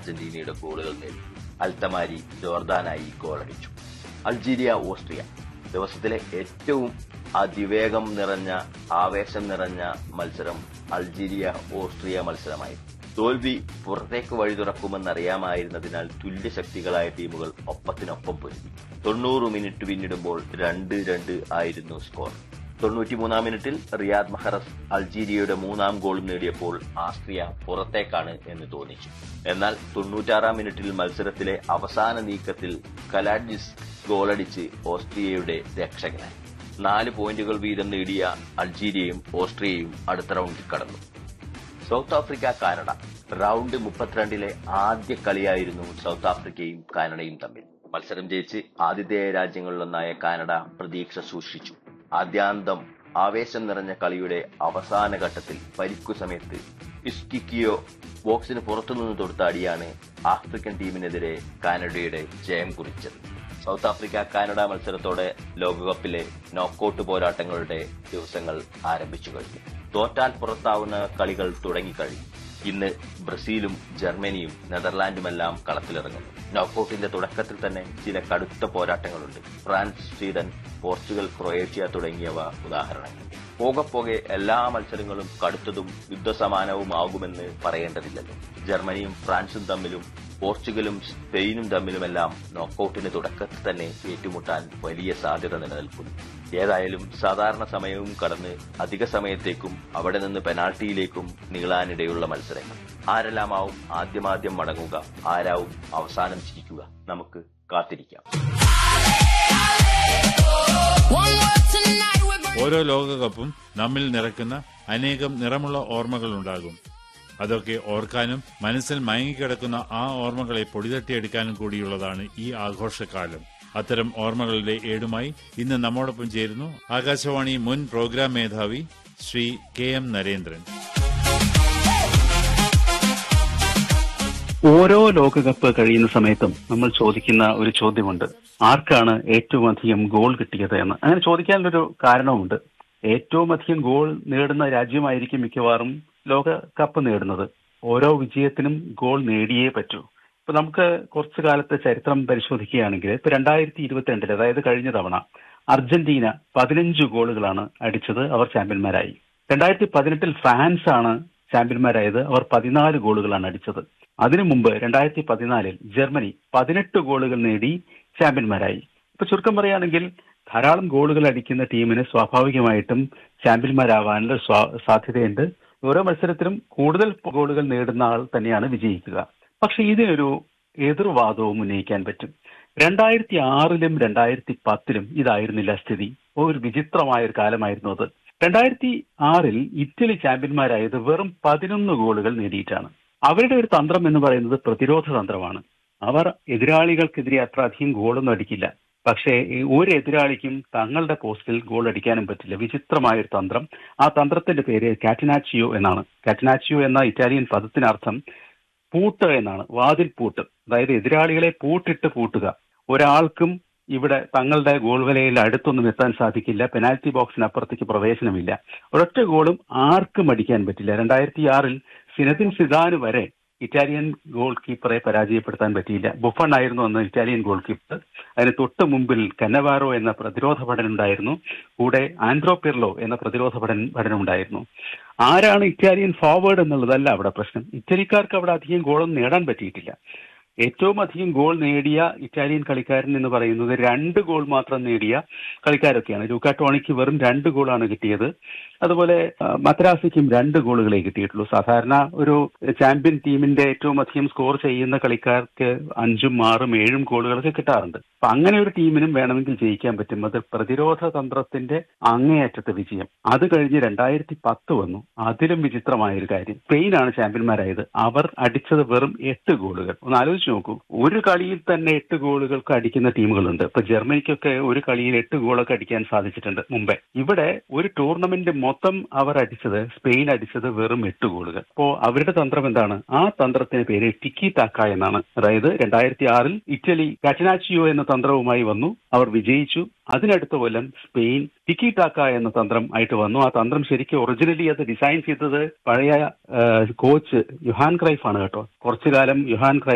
അർജന്റീനയുടെ ഗോളുകൾ നേടി അൽത്തമാരി ജോർദാനായി ഗോളടിച്ചു അൾജീരിയ ഓസ്ട്രിയ ദിവസത്തിലെ ഏറ്റവും അതിവേഗം നിറഞ്ഞ ആവേശം നിറഞ്ഞ മത്സരം അൾജീരിയ ഓസ്ട്രിയ മത്സരമായിരുന്നു തോൽവി പുറത്തേക്ക് വഴി തുറക്കുമെന്നറിയാമായിരുന്നതിനാൽ തുല്യശക്തികളായ ടീമുകൾ ഒപ്പത്തിനൊപ്പം പൊരുതി തൊണ്ണൂറ് മിനിറ്റ് പിന്നിടുമ്പോൾ രണ്ട് രണ്ട് ആയിരുന്നു സ്കോർ തൊണ്ണൂറ്റിമൂന്നാം മിനിറ്റിൽ റിയാദ് മഹറസ് അൾജീരിയയുടെ മൂന്നാം ഗോൾ നേടിയപ്പോൾ ആസ്ട്രിയ പുറത്തേക്കാണ് എന്ന് തോന്നിച്ചു എന്നാൽ തൊണ്ണൂറ്റാറാം മിനിറ്റിൽ മത്സരത്തിലെ അവസാന നീക്കത്തിൽ കലാഡ്ജിസ് ഗോളടിച്ച് ഓസ്ട്രിയയുടെ രക്ഷകനായി നാല് പോയിന്റുകൾ വീതം നേടിയ അൾജീരിയയും ഓസ്ട്രിയയും അടുത്ത റൗണ്ടിൽ കടന്നു സൗത്ത് ആഫ്രിക്ക കാനഡ റൗണ്ട് മുപ്പത്തിരണ്ടിലെ ആദ്യ കളിയായിരുന്നു സൗത്ത് ആഫ്രിക്കയും കാനഡയും തമ്മിൽ മത്സരം ജയിച്ച് ആതിഥേയ രാജ്യങ്ങളിലൊന്നായ കാനഡ പ്രതീക്ഷ സൂക്ഷിച്ചു ആദ്യാന്തം ആവേശം നിറഞ്ഞ കളിയുടെ അവസാന ഘട്ടത്തിൽ പരിക്കു സമയത്ത് ഇസ്കിക്കിയോ ബോക്സിന് പുറത്തുനിന്ന് തൊടുത്ത അടിയാണ് ആഫ്രിക്കൻ ടീമിനെതിരെ കാനഡയുടെ ജയം കുറിച്ചത് സൗത്ത് ആഫ്രിക്ക കാനഡ മത്സരത്തോടെ ലോകകപ്പിലെ നോക്കൌട്ട് പോരാട്ടങ്ങളുടെ ദിവസങ്ങൾ ആരംഭിച്ചു കഴിഞ്ഞു തോറ്റാൽ പുറത്താവുന്ന കളികൾ തുടങ്ങിക്കഴിഞ്ഞു ഇന്ന് ബ്രസീലും ജർമ്മനിയും നെതർലാൻഡുമെല്ലാം കളത്തിലിറങ്ങുന്നു നോക്കൌട്ടിന്റെ തുടക്കത്തിൽ തന്നെ ചില കടുത്ത പോരാട്ടങ്ങളുണ്ട് ഫ്രാൻസ് സ്വീഡൻ പോർച്ചുഗൽ ക്രൊയേഷ്യ തുടങ്ങിയവ ഉദാഹരണങ്ങൾ പോകെ പോകെ എല്ലാ മത്സരങ്ങളും കടുത്തതും യുദ്ധസമാനവുമാകുമെന്ന് പറയേണ്ടതില്ലല്ലോ ജർമ്മനിയും ഫ്രാൻസും തമ്മിലും പോർച്ചുഗലും സ്പെയിനും തമ്മിലുമെല്ലാം നോക്കൌട്ടിന് തുടക്കത്തിൽ തന്നെ ഏറ്റുമുട്ടാൻ വലിയ സാധ്യത നിലനിൽക്കുന്നു ഏതായാലും സാധാരണ സമയവും കടന്ന് അധിക സമയത്തേക്കും അവിടെ നിന്ന് പെനാൾട്ടിയിലേക്കും നീളാനിടയുള്ള മത്സരങ്ങൾ ആരെല്ലാമാവും ആദ്യമാദ്യം മടങ്ങുക ആരാവും അവസാനം ചിരിക്കുക നമുക്ക് കാത്തിരിക്കാം ഓരോ ലോകകപ്പും നമ്മിൽ നിറക്കുന്ന അനേകം നിറമുള്ള ഓർമ്മകൾ ഉണ്ടാകും അതൊക്കെ ഓർക്കാനും മനസ്സിൽ മയങ്ങിക്കിടക്കുന്ന ആ ഓർമ്മകളെ പൊടിതട്ടിയെടുക്കാനും കൂടിയുള്ളതാണ് ഈ ആഘോഷകാലം അത്തരം ഓർമ്മകളുടെ ഏടുമായി ഇന്ന് നമ്മോടൊപ്പം ചേരുന്നു ആകാശവാണി മുൻ പ്രോഗ്രാം മേധാവി ശ്രീ കെ എം നരേന്ദ്രൻ ഓരോ ലോകകപ്പ് കഴിയുന്ന സമയത്തും നമ്മൾ ചോദിക്കുന്ന ഒരു ചോദ്യമുണ്ട് ആർക്കാണ് ഏറ്റവും അധികം ഗോൾ കിട്ടിയത് എന്ന് അങ്ങനെ ചോദിക്കാനുള്ളൊരു കാരണവുമുണ്ട് ഏറ്റവും അധികം ഗോൾ നേടുന്ന രാജ്യമായിരിക്കും മിക്കവാറും ലോകകപ്പ് നേടുന്നത് ഓരോ വിജയത്തിനും ഗോൾ നേടിയേ പറ്റൂ ഇപ്പൊ നമുക്ക് കുറച്ചു കാലത്തെ ചരിത്രം പരിശോധിക്കുകയാണെങ്കിൽ ഇപ്പൊ രണ്ടായിരത്തി ഇരുപത്തിരണ്ടിൽ അതായത് കഴിഞ്ഞ തവണ അർജന്റീന പതിനഞ്ച് ഗോളുകളാണ് അടിച്ചത് അവർ ചാമ്പ്യന്മാരായി രണ്ടായിരത്തി പതിനെട്ടിൽ ഫ്രാൻസ് ആണ് ചാമ്പ്യന്മാരായത് അവർ പതിനാല് ഗോളുകളാണ് അടിച്ചത് അതിനു മുമ്പ് രണ്ടായിരത്തി പതിനാലിൽ ജർമ്മനി പതിനെട്ട് ഗോളുകൾ നേടി ചാമ്പ്യന്മാരായി ഇപ്പൊ ചുരുക്കം പറയുകയാണെങ്കിൽ ധാരാളം ഗോളുകൾ അടിക്കുന്ന ടീമിന് സ്വാഭാവികമായിട്ടും ചാമ്പ്യന്മാരാവാനുള്ള സാധ്യതയുണ്ട് ഓരോ മത്സരത്തിലും കൂടുതൽ ഗോളുകൾ നേടുന്ന ആൾ തന്നെയാണ് വിജയിക്കുക പക്ഷെ ഇതിനൊരു എതിർവാദവും ഉന്നയിക്കാൻ പറ്റും രണ്ടായിരത്തി ആറിലും രണ്ടായിരത്തി പത്തിലും ഇതായിരുന്നില്ല സ്ഥിതി ഒരു വിചിത്രമായ ഒരു കാലമായിരുന്നു അത് രണ്ടായിരത്തി ആറിൽ ഇറ്റലി ചാമ്പ്യന്മാരായത് വെറും പതിനൊന്ന് ഗോളുകൾ നേടിയിട്ടാണ് അവരുടെ ഒരു തന്ത്രം എന്ന് പറയുന്നത് പ്രതിരോധ തന്ത്രമാണ് അവർ എതിരാളികൾക്കെതിരെ അത്ര അധികം ഗോളൊന്നും അടിക്കില്ല പക്ഷേ ഒരു എതിരാളിക്കും തങ്ങളുടെ പോസ്റ്റിൽ ഗോൾ അടിക്കാനും പറ്റില്ല വിചിത്രമായ ഒരു തന്ത്രം ആ തന്ത്രത്തിന്റെ പേര് കാറ്റിനാച്ചിയോ എന്നാണ് കാറ്റിനാച്ചിയോ എന്ന ഇറ്റാലിയൻ പദത്തിനർത്ഥം പൂട്ട് എന്നാണ് വാതിൽ പൂട്ട് അതായത് എതിരാളികളെ പൂട്ടിട്ട് പൂട്ടുക ഒരാൾക്കും ഇവിടെ തങ്ങളുടെ ഗോൾ വലയിൽ അടുത്തൊന്നും എത്താൻ സാധിക്കില്ല പെനാൽറ്റി ബോക്സിനപ്പുറത്തേക്ക് പ്രവേശനമില്ല ഒരൊറ്റ ഗോളും ആർക്കും അടിക്കാൻ പറ്റില്ല രണ്ടായിരത്തി ആറിൽ സിനദിൻ സിദാന് വരെ ഇറ്റാലിയൻ ഗോൾ കീപ്പറെ പരാജയപ്പെടുത്താൻ പറ്റിയില്ല ബുഫൺ ആയിരുന്നു അന്ന് ഇറ്റാലിയൻ ഗോൾ കീപ്പർ അതിന് തൊട്ട് മുമ്പിൽ കന്നവാറോ എന്ന പ്രതിരോധ പഠനം ഉണ്ടായിരുന്നു കൂടെ ആൻഡ്രോ പിർലോ എന്ന പ്രതിരോധ പഠനം പഠനം ഉണ്ടായിരുന്നു ആരാണ് ഇറ്റാലിയൻ ഫോർവേഡ് എന്നുള്ളതല്ല അവിടെ പ്രശ്നം ഇറ്റലിക്കാർക്ക് അവിടെ അധികം ഗോളൊന്നും നേടാൻ പറ്റിയിട്ടില്ല ഏറ്റവും അധികം ഗോൾ നേടിയ ഇറ്റാലിയൻ കളിക്കാരൻ എന്ന് പറയുന്നത് രണ്ട് ഗോൾ മാത്രം നേടിയ കളിക്കാരൊക്കെയാണ് ലൂക്ക ടോണിക്ക് വെറും രണ്ട് ഗോളാണ് കിട്ടിയത് അതുപോലെ മദ്രാസിക്കും രണ്ട് ഗോളുകളെ കിട്ടിയിട്ടുള്ളൂ സാധാരണ ഒരു ചാമ്പ്യൻ ടീമിന്റെ ഏറ്റവും അധികം സ്കോർ ചെയ്യുന്ന കളിക്കാർക്ക് അഞ്ചും ആറും ഏഴും ഗോളുകളൊക്കെ കിട്ടാറുണ്ട് അപ്പൊ അങ്ങനെ ഒരു ടീമിനും വേണമെങ്കിൽ ജയിക്കാൻ പറ്റും അത് പ്രതിരോധ തന്ത്രത്തിന്റെ അങ്ങേയറ്റത്തെ വിജയം അത് കഴിഞ്ഞ് രണ്ടായിരത്തി പത്ത് വന്നു അതിലും വിചിത്രമായ ഒരു കാര്യം സ്പെയിനാണ് ചാമ്പ്യന്മാരായത് അവർ അടിച്ചത് വെറും എട്ട് ഗോളുകൾ ഒന്ന് ആലോചിച്ച് നോക്കൂ ഒരു കളിയിൽ തന്നെ എട്ട് ഗോളുകൾക്ക് അടിക്കുന്ന ടീമുകളുണ്ട് ഇപ്പൊ ജർമ്മനിക്കൊക്കെ ഒരു കളിയിൽ എട്ട് ഗോളൊക്കെ അടിക്കാൻ സാധിച്ചിട്ടുണ്ട് മുമ്പേ ഇവിടെ ഒരു ടൂർണമെന്റ് മൊത്തം അവർ അടിച്ചത് സ്പെയിൻ അടിച്ചത് വെറും എട്ട് ഗോളുകൾ അപ്പോ അവരുടെ തന്ത്രം എന്താണ് ആ തന്ത്രത്തിന് പേര് ടിക്കി താക്ക എന്നാണ് അതായത് രണ്ടായിരത്തി ആറിൽ ഇറ്റലി കാറ്റിനാച്ചിയോ എന്ന തന്ത്രവുമായി വന്നു അവർ വിജയിച്ചു അതിനടുത്ത കൊല്ലം സ്പെയിൻ ടിക്കി ടാക്ക എന്ന തന്ത്രം ആയിട്ട് വന്നു ആ തന്ത്രം ശരിക്കും ഒറിജിനലി അത് ഡിസൈൻ ചെയ്തത് പഴയ കോച്ച് യുഹാൻ ക്രൈഫ് ആണ് കേട്ടോ കുറച്ചു കാലം യുഹാൻ ക്രൈഫ്